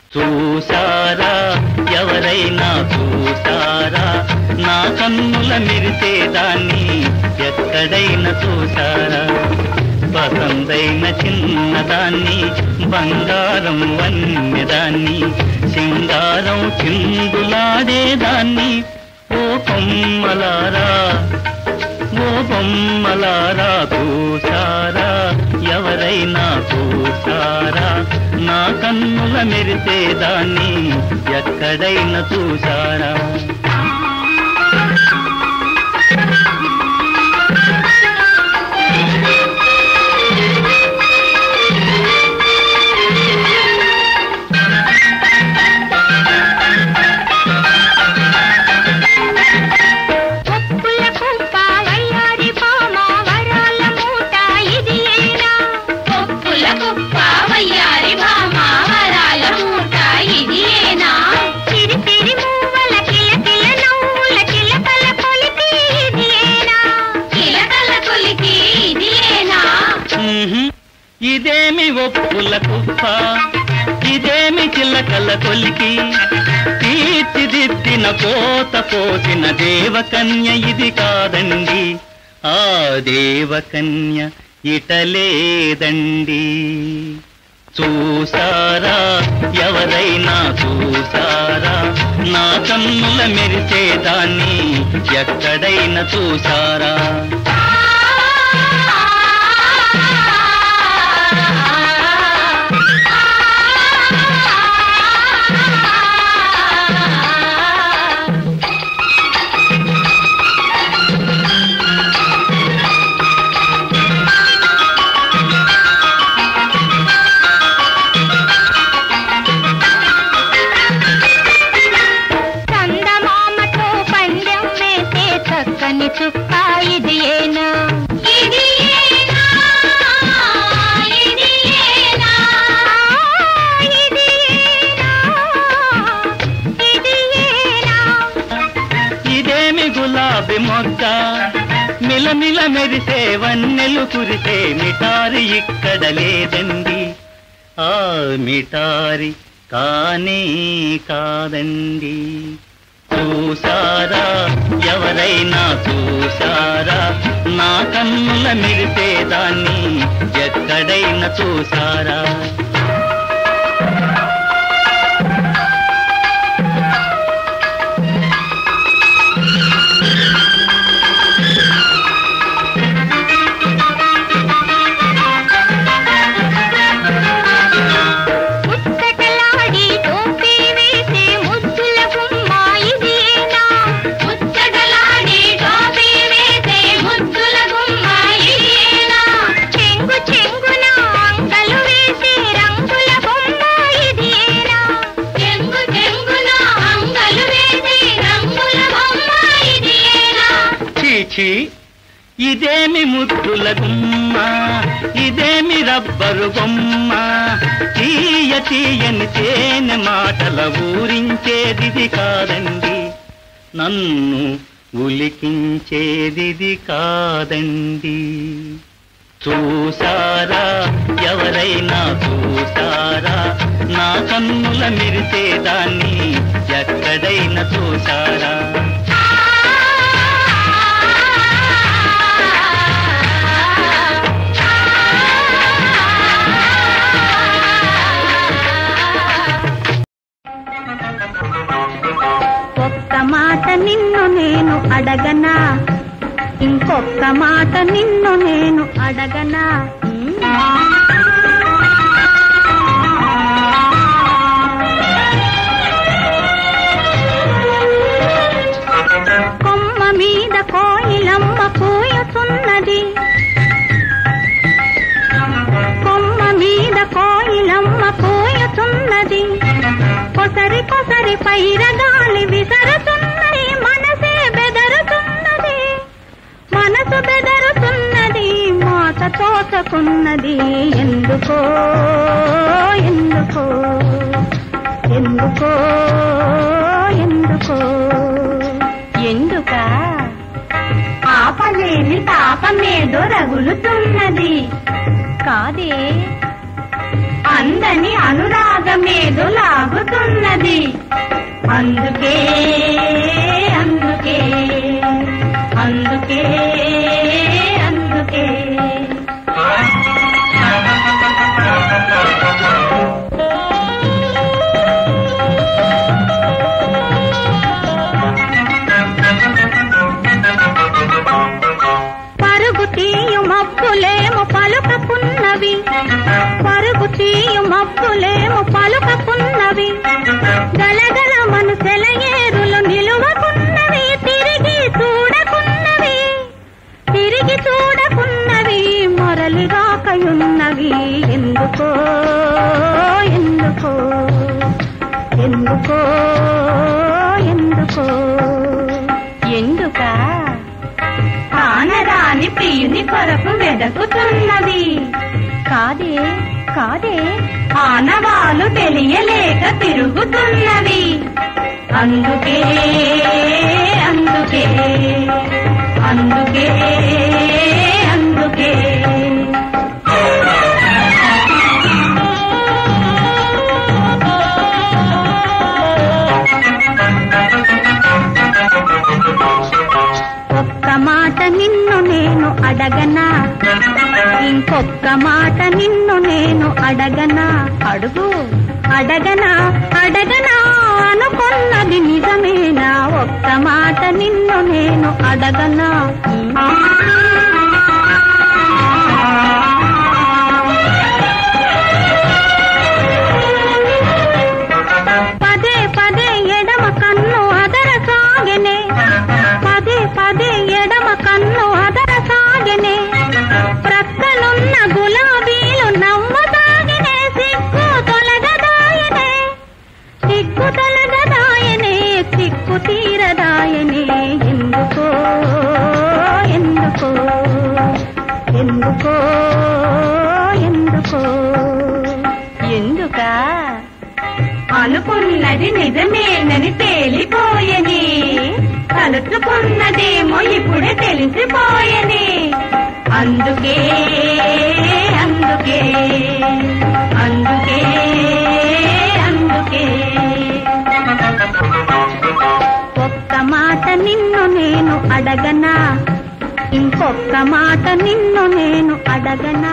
చూసారా ఎవరైనా చూసారా నా కన్నుల మెరిసేదాన్ని ఎక్కడైనా చూసారా పసందైన చిన్నదాన్ని బంగారం వన్యదాన్ని సింగారం చిందులాడేదాన్ని ఓ కొమ్మలారా ఓ బొమ్మలారా చూసారా ఎవరైనా చూసారా నా కన్నుల మెరిసేదాన్ని ఎక్కడైనా చూసారా ఒప్పుల కుప్ప వయ్యారి పామ వరాల మూట ఇది ఏనా ఒప్పుల కుప్ప వయ్యారి పామ వరాల మూట ఇది ఏనా చిరి చిరి మూవల కిలకిల నవ్వుల చిలకల కొలికి ఇది ఏనా చిలకల కొలికి ఇది ఏనా ఉహుం. ఇదేమి ఒప్పుల కుప్ప ఇదేమి చిల్లకల కొలికి తీర్చిదిద్దిన కోత పోసిన దేవకన్య ఇది కాదండి ఆ దేవకన్య ఇటలేదండి చూసారా ఎవరైనా చూసారా నా కన్నుల మెరిసేదాన్ని ఎక్కడైనా చూసారా చందమామతో పందెం వేసే చక్కని చుక్క ఇది ఏనా ఇది ఏనా ఇది ఏనా ఇది ఏనా ఇది ఏనా ఇదేమి గులాబీ మొగ్గ మిలమిల మెరిసే వన్నెలు కురిసే మిటారి ఇక్కడ లేదండి ఆ మిటారి కానే కాదండి చూసారా ఎవరైనా చూసారా నా కన్నుల మెరిసేదాన్ని ఎక్కడైనా చూసారా ముచ్చటలాడి టోపీ వేసే ముద్దుల గుమ్మ ఇది ఏనా ముచ్చటలాడి టోపీ వేసే ముద్దుల గుమ్మ ఇది ఏనా చెంగు చెంగున అంగలు వేసే రంగుల బొమ్మ ఇది ఏనా చెంగు చెంగున అంగలు వేసే రంగుల బొమ్మ ఇది ఏనా చీచి ఇదేమి ముద్దుల గుమ్మ ఇదేమి రబ్బరు బొమ్మ తీయ తీయని తేనె మాటల ఊరించేదిది కాదండి నన్ను ఉలికించేదిది కాదండి చూసారా ఎవరైనా చూసారా నా కన్నుల మెరిసేదాన్ని ఎక్కడైనా చూసారా ఒక్క మాట నిన్ను నేను అడగనా ఇంకొక్క మాట నిన్ను నేను అడగనా కొమ్మ మీద కోయిలమ్మ పూయుతున్నది కొమ్మ మీద కోయిలమ్మ పూయుతున్నది కొసరి కొసరి పైరగాలి విసరుతున్నది మనసే బెదరుతున్నది మనసు బెదరుతున్నది మాత తోచకున్నది ఎందుకో ఎందుకో ఎందుకో ఎందుకో ఎందుక ఆపలేని తాపమేదో రగులుతున్నది కాదే అందని అనురాగమేదో లాగు అందుకే అందుకే అందుకే అందుకే పరుగు తీయు మబ్బులేము పలుకకున్నవి పరుగు తీయు మబ్బులేము పలుకకున్నవి గలగల మనుషుల ఏరులు నిలువకున్నవి తిరిగి చూడకున్నవి తిరిగి చూడకున్నవి మొరలిగాకయున్నవి ఎందుకో ఎందుకో ఎందుకో ఎందుకో ఎందుకా కానరాని ప్రియుని కొరకు వెదకుతున్నది కాదే కాదే ఆనవాలు తెలియలేక తిరుగుతున్నది అందుకే అందుకే అందుకే అందుకే ఒక్క మాట నిన్ను నేను అడగనా ఇంకొక్క మాట నిన్ను నేను అడగనా అడుగు అడగనా అడగనా అనుకున్నది నిజమేనా ఒక్క మాట నిన్ను నేను అడగనా పదే పదే ఎడమ కన్ను అదర సాగెనే పదే పదే ఎడమ కన్ను అదర సాగెనే ప్రక్కనున్న గులాబీలు నవ్వసాగెనే సిగ్గు తొలగదాయనే సిగ్గు తొలగదాయనే సిగ్గు తీరదాయనే ఎందుకో ఎందుకో ఎందుకో ఎందుకో ఎందుకా అనుకున్నది నిజమేనని తేలిపోయని తలుచుకున్నదేమో ఇప్పుడే తెలిసిపోయని అందుకే అందుకే అందుకే అందుకే ఒక్క మాట నిన్ను నేను అడగనా ఇంకొక్క మాట నిన్ను నేను అడగనా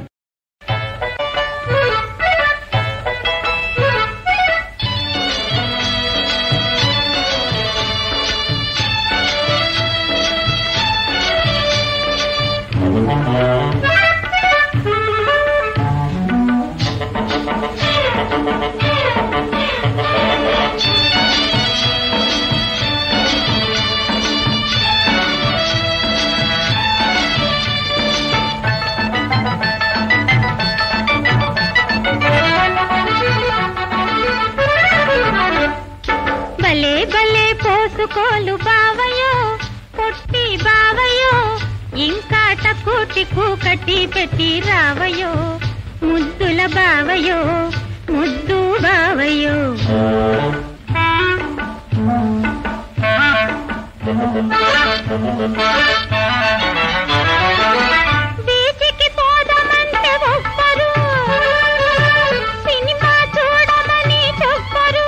భలే భలే పోసుకోలు బావయో పొట్టి బావయో ఇంకా టక్కుటి కూకటి పెట్టి రావయో ముద్దుల బావయో ముద్దు బావయో బీచ్కి పోదామంటే ఒప్పరు సినిమా చూడమని చెప్పరు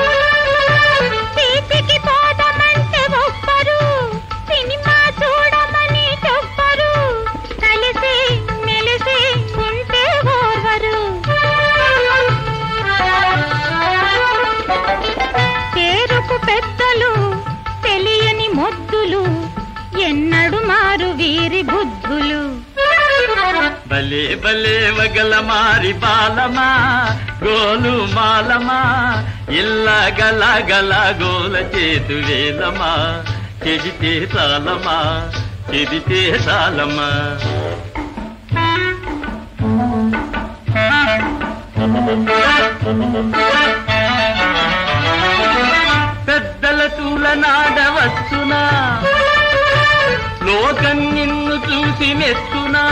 బీచ్కి పోదామంటే ఒప్పరు సినిమా చూడమని చెప్పరు కలిసి మెలిసి ఉంటే ఓర్వరు పేరుకు పెద్దలు తెలియని మొద్దులు ఎన్నడు మారు వీరి బుద్ధులు భలే భలే వగల మారి బాలమా గోలు మాలమా ఇల్ల గల గల గోల చేతు వేలమా చెడితే చాలమా చెడితే చాలమా పెద్దల తూల నాడవచ్చునా లోకం నిన్ను చూసి మెచ్చునా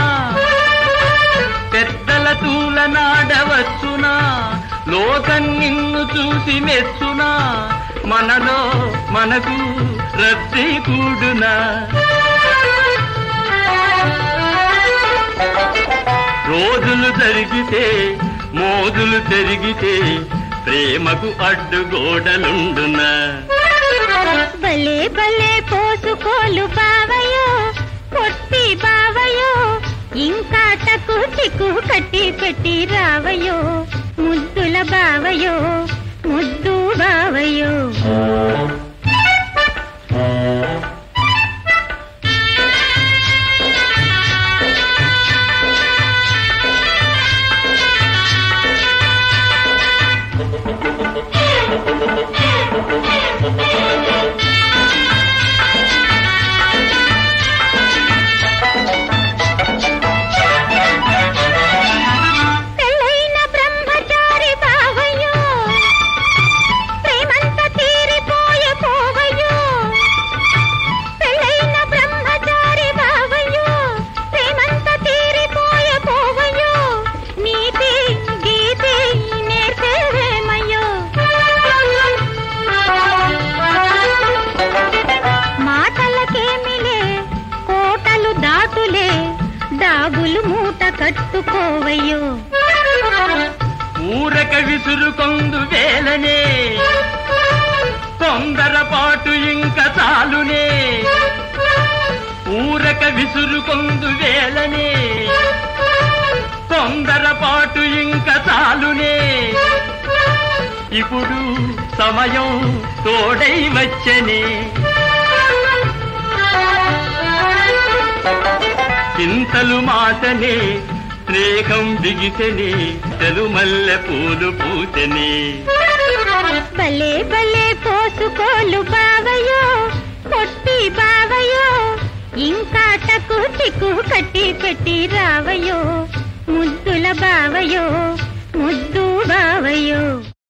పెద్దల తూల నాడవచ్చునా లోకం నిన్ను చూసి మెచ్చునా మనలో మనకు రద్దీ కూడునా రోజులు జరిగితే మోజులు జరిగితే ప్రేమకు అడ్డుగోడలుండునా భలే భలే పోసుకోలు బావయో పొట్టి బావయో ఇంకా టకు చిక్కు కట్టి పెట్టి రావయో ముద్దుల బావయో ముద్దు బావయో పెళ్ళైన బ్రహ్మచారి బావయో ప్రేమంత తీరిపోయే పోవయో పెళ్ళైన బ్రహ్మచారి బావయో ప్రేమంత తీరిపోయే పోవయో నీతి గీతి నేర్చేవేమయ్యో మాటలకేమిలే కోటలు దాటులే డాబులు మూట కట్టుకోవయ్యో ఊరక విసురుకొందు వేలనే తొందరపాటు ఇంక చాలునే ఊరక విసురుకొందు వేలనే తొందరపాటు ఇంక చాలునే ఇప్పుడు సమయం తోడై వచ్చనే చింతలు మాసనే స్నేహం బిగిసెనే చెలుమల్లె పూలు పూసెనే భలే భలే పోసుకోలు బావయో పొట్టి బావయో ఇంకా టకు చిక్కు కట్టి పెట్టి రావయో ముద్దుల బావయో ముద్దు బావయో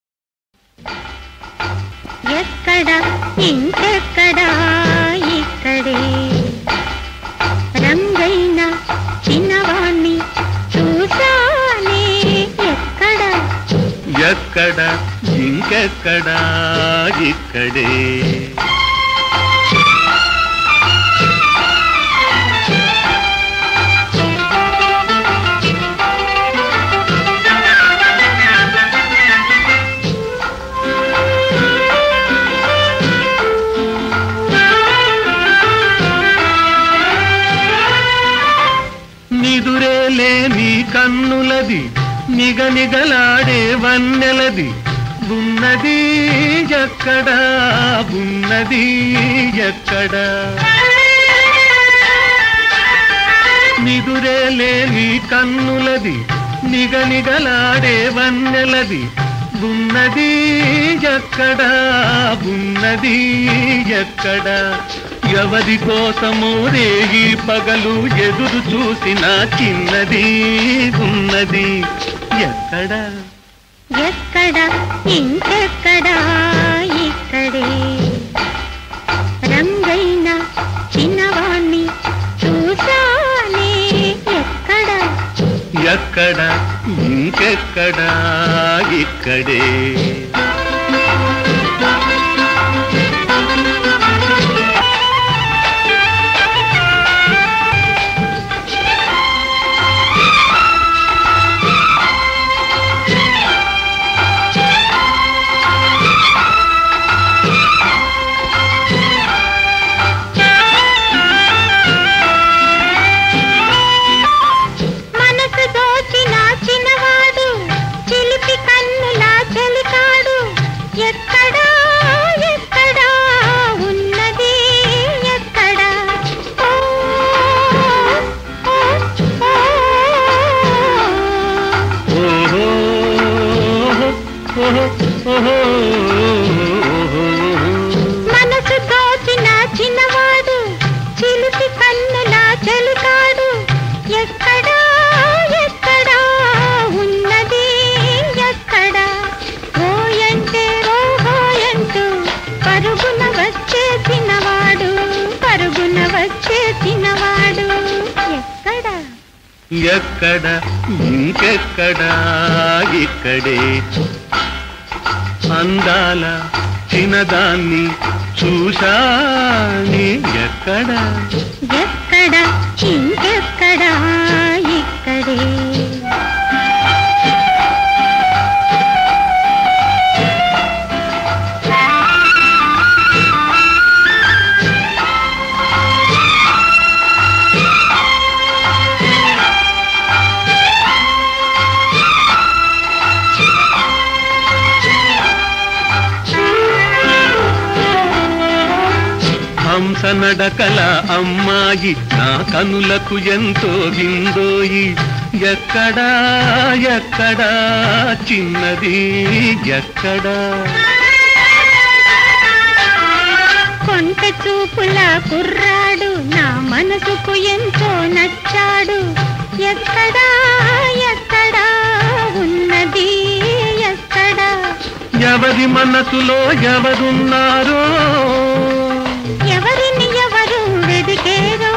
ఎక్కడ ఇంకెక్కడ ఇక్కడే రంగైన చిన్నవాణ్ణి చూసానే ఎక్కడ ఎక్కడ ఇంకెక్కడ ఇక్కడే నిదురే లేని కన్నులది నిగనిగలాడే వన్నెలది ఉన్నది ఎక్కడ ఉన్నది ఎక్కడ నిదురే లేని కన్నులది నిగనిగలాడే వన్నెలది ఉన్నది ఎక్కడ ఉన్నది ఎక్కడ ఎవరి కోసమో రేగి పగలు ఎదురు చూసిన చిన్నది ఉన్నది ఎక్కడ ఎక్కడ ఇంకెక్కడ ఇక్కడే రంగైన చిన్నవాణ్ణి చూసానే ఎక్కడ ఎక్కడ ఇంకెక్కడ ఇక్కడే మనసు దోచిన చిన్నవాడు చిలిపి కన్నులా చెలికాడు ఎక్కడా ఎక్కడా ఉన్నది ఎక్కడా ఓ, ఓ, ఓ. ఓహో ఓహో ఓహో మనసు దోచిన చిన్నవాడు చిలిపి కన్నులా చెలికాడు ఎక్కడా ఎక్కడా ఉన్నది ఎక్కడా ఓయంటే ఓహోయంటూ పరుగున వచ్చేసినవాడు పరుగున వచ్చేసినవాడు ఎక్కడా ఎక్కడ ఇంకెక్కడ ఇక్కడే అందాల చిన్నదాన్ని చూశాని ఎక్కడ ఎక్కడ ఇంకెక్కడా ఇక్కడే నడకల అమ్మాయి నా కనులకు ఎంతో విందోయి ఎక్కడా ఎక్కడా చిన్నది ఎక్కడా కొంట చూపుల కుర్రాడు నా మనసుకు ఎంతో నచ్చాడు ఎక్కడా ఎక్కడా ఉన్నది ఎక్కడా ఎవరి మనసులో ఎవరున్నారో ఎవరిని ఎవరు వెదికేరో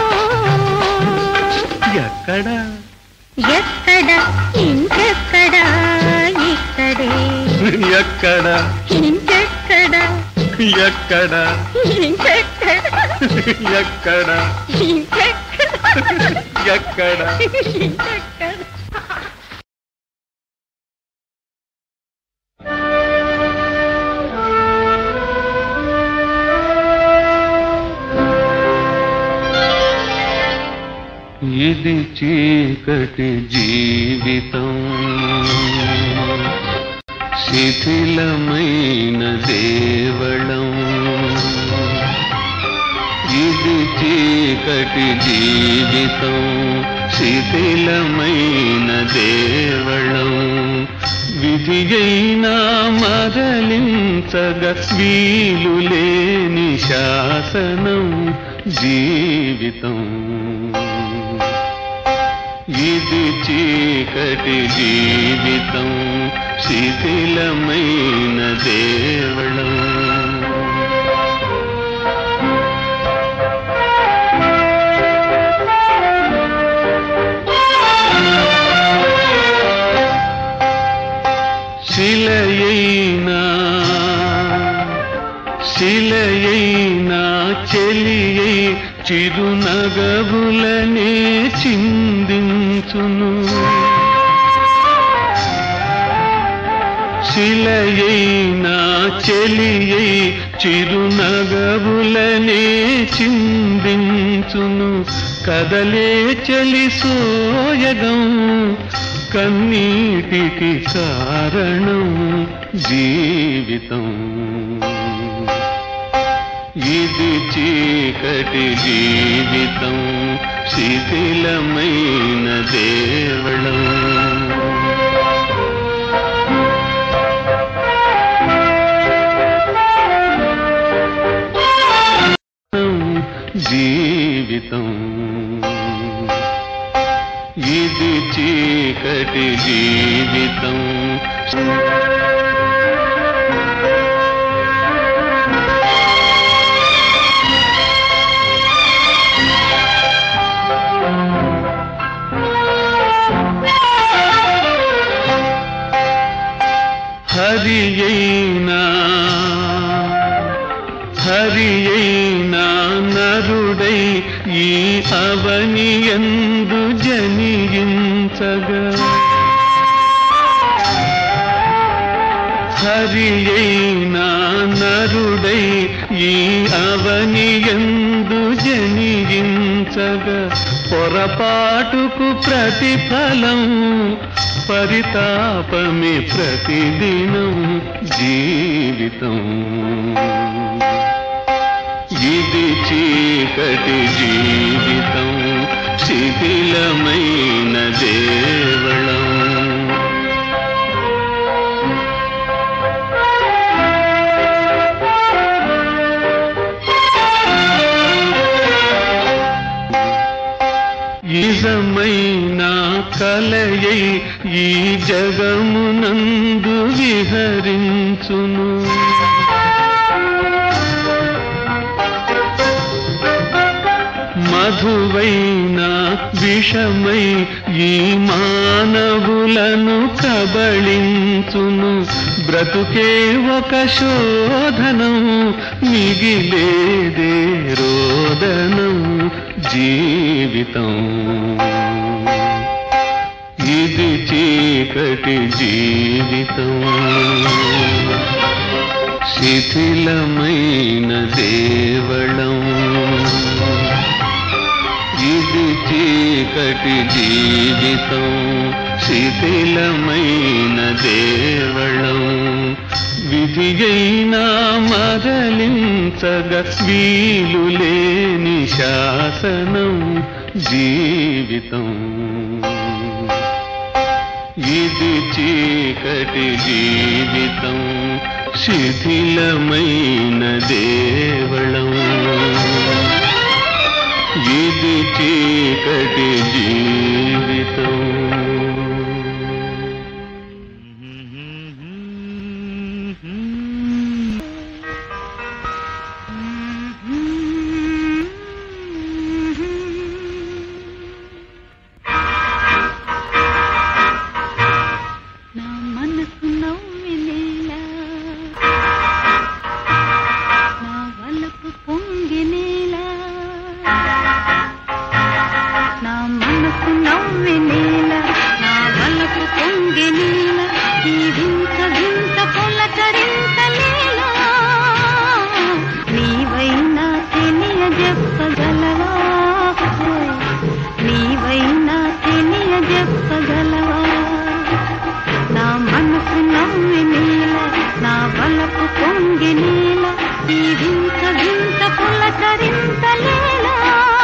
ఎక్కడా ఎక్కడ ఇంకెక్కడ ఇక్కడే ఎక్కడ ఇంకెక్కడ ఎక్కడ ఇంకెక్కడ ఎక్కడ ఇంకెక్కడ ఎక్కడ ఇంకెక్కడ ఇది చీకటి జీవితం శిథిలమైన దేవళం ఇది చీకటి జీవితం శిథిలమైన దేవళం విధి అయినా మరలించగ వీలు లేని శాసనం జీవితం ఇది చీకటి జీవితం శిథిలమైన దేవళం శిలయైనా శిలయైనా చెలియై చిరునగవులనే చిందించును శిలయైనా చెలియై చిరునగవులనే చిందించును కదలే చలి సోయగం కన్నీటికి కారణం జీవితం ఇది చీకటి జీవితం శిథిలమైన దేవళం జీవితం ఇది చీకటి జీవితం హరి అయినా హరి అయినా నరుడై ఈ అవని ఎందు జనియించగా హరి అయినా నరుడై ఈ అవని ఎందు జనియించగా పొరపాటుకు ప్రతిఫలం పరితాపమే ప్రతిదినం జీవితం ఇది చీకటి జీవితం శిథిలమైన దేవళం నిజమైన కలయై ఈ జగమునందు విహరించును మధువైన విషమై ఈ మానవులను కబళించును బ్రతుకే ఒక శోధనం మిగిలేదే రోదనం జీవితం ఇది చీకటి జీవితం శిథిలమైన దేవళం ఇది చీకటి జీవితం శిథిలమైన దేవళం విధి అయినా మరలించగ సాధించగ వీలు లేని శాసనం జీవితం ఇది చీకటి జీవితం శిథిలమైన దేవళం ఇది చీకటి జీవితం నా మనసు నవ్వినేలా నా వలపు పొంగినేలా నా మనసు నవ్వినేలా నా వలపు పొంగినేలా ఈ వింత వింత పొలకరింతలేలా నీవైనా తెలియ చెప్పగలవా నీవైనా తెలియ చెప్పగలవా నా మనసు నవ్వి నీల నా బలపు పొంగి నీల ఈ వింత వింత పులకరింతలేలా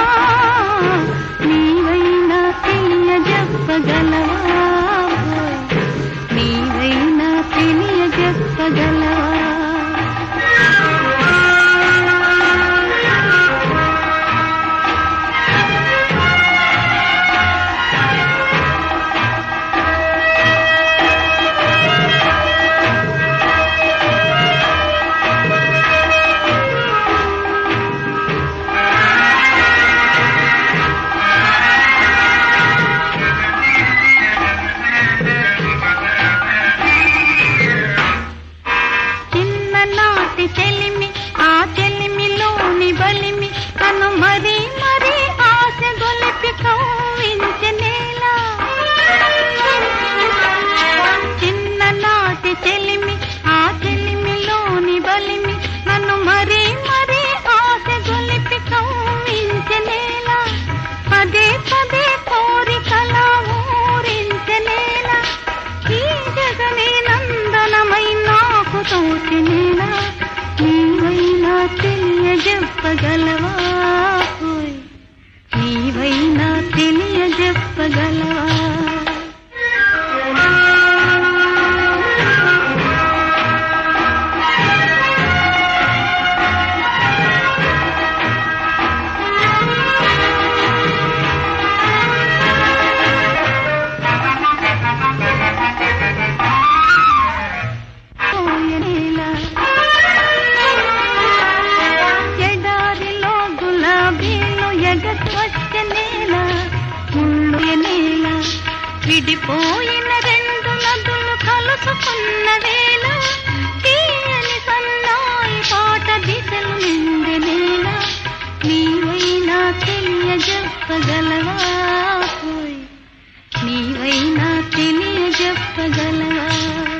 నీవైనా తెలియ చెప్పగలవా నీవైనా తెలియ చెప్పగలవా చిన్ననాటి చెలిమి ఆ చెలిమిలోని బలిమి తను మరీ మరీ ఆశ గొలిపి కవ్వించనేలా చిన్ననాటి చెలిమి ఆ చెలిమిలోని బలిమి నన్ను మరీ మరీ ఆశ గొలిపి కవ్వించనేలా పదే పదే కోరికల ఊరించనేలా ఈ జగమే నందనమై నాకు తోచినేలా నీవైనా తెలియ చెప్పగలవా ఓయ్. నీవైనా తెలియ చెప్పగలవా పోయనేలా. ఎడారిలో గులాబీలు ఎగసొచ్చనేలా ముళ్ళు ఎనేల విడిపోయిన రెండు నదులు కలుసుకున్న వేళ తీయని సన్నాయి పాట దిశలు నిండనేల నీవైనా తెలియ చెప్పగలవా ఓయ్. నీవైనా తెలియ చెప్పగలవా